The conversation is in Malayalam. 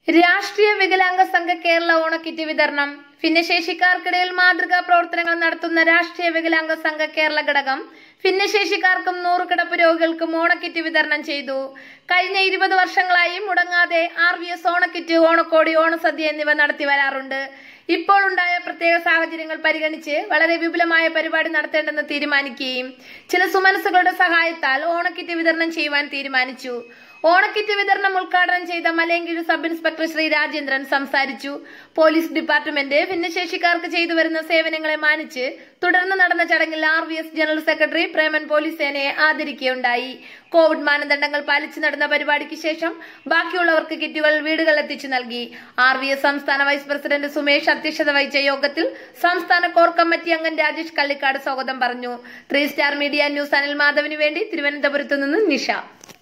രാഷ്ട്രീയ വികലാംഗ സംഘ കേരള ഓണക്കിറ്റ് വിതരണം ഭിന്നശേഷിക്കാർക്കിടയിൽ മാതൃകാ പ്രവർത്തനങ്ങൾ നടത്തുന്ന രാഷ്ട്രീയ വികലാംഗ സംഘ കേരള ഘടകം ഭിന്നശേഷിക്കാർക്കും നൂറുകിടപ്പ് രോഗികൾക്കും ഓണക്കിറ്റ് വിതരണം ചെയ്തു കഴിഞ്ഞ ഇരുപത് വർഷങ്ങളായി മുടങ്ങാതെ ആർ വി എസ് ഓണക്കിറ്റ് ഓണക്കോടി ഓണസദ്യ എന്നിവ നടത്തി വരാറുണ്ട് ഇപ്പോൾ ഉണ്ടായ പ്രത്യേക സാഹചര്യങ്ങൾ പരിഗണിച്ച് വളരെ വിപുലമായ പരിപാടി നടത്തേണ്ടെന്ന് തീരുമാനിക്കുകയും ചില സുമനസ്സുകളുടെ സഹായത്താൽ ഓണക്കിറ്റ് വിതരണം ചെയ്യുവാൻ തീരുമാനിച്ചു ഓണക്കിറ്റ് വിതരണം ഉദ്ഘാടനം ചെയ്ത മലയങ്കിഴ് സബ് ഇൻസ്പെക്ടർ ശ്രീ രാജേന്ദ്രൻ സംസാരിച്ചു പോലീസ് ഡിപ്പാർട്ട്മെന്റ് ഭിന്നശേഷിക്കാർക്ക് ചെയ്തു വരുന്ന സേവനങ്ങളെ മാനിച്ച് തുടർന്ന് നടന്ന ചടങ്ങിൽ R V S general secretary Preman police സേനയെ ആദരിക്കുകയുണ്ടായി കോവിഡ് മാനദണ്ഡങ്ങൾ പാലിച്ചു നടന്ന പരിപാടിക്ക് ശേഷം ബാക്കിയുള്ളവർക്ക് കിറ്റുകൾ വീടുകളിൽ എത്തിച്ചു നൽകി ആർ വി എസ് സംസ്ഥാന വൈസ് പ്രസിഡന്റ് സുമേഷ് അധ്യക്ഷത വഹിച്ച യോഗത്തിൽ സംസ്ഥാന കോർ കമ്മിറ്റി അംഗം രാജേഷ് കള്ളിക്കാട് സ്വാഗതം പറഞ്ഞു three star media news Anil മാധവിന് വേണ്ടി തിരുവനന്തപുരത്ത് നിന്ന് നിഷ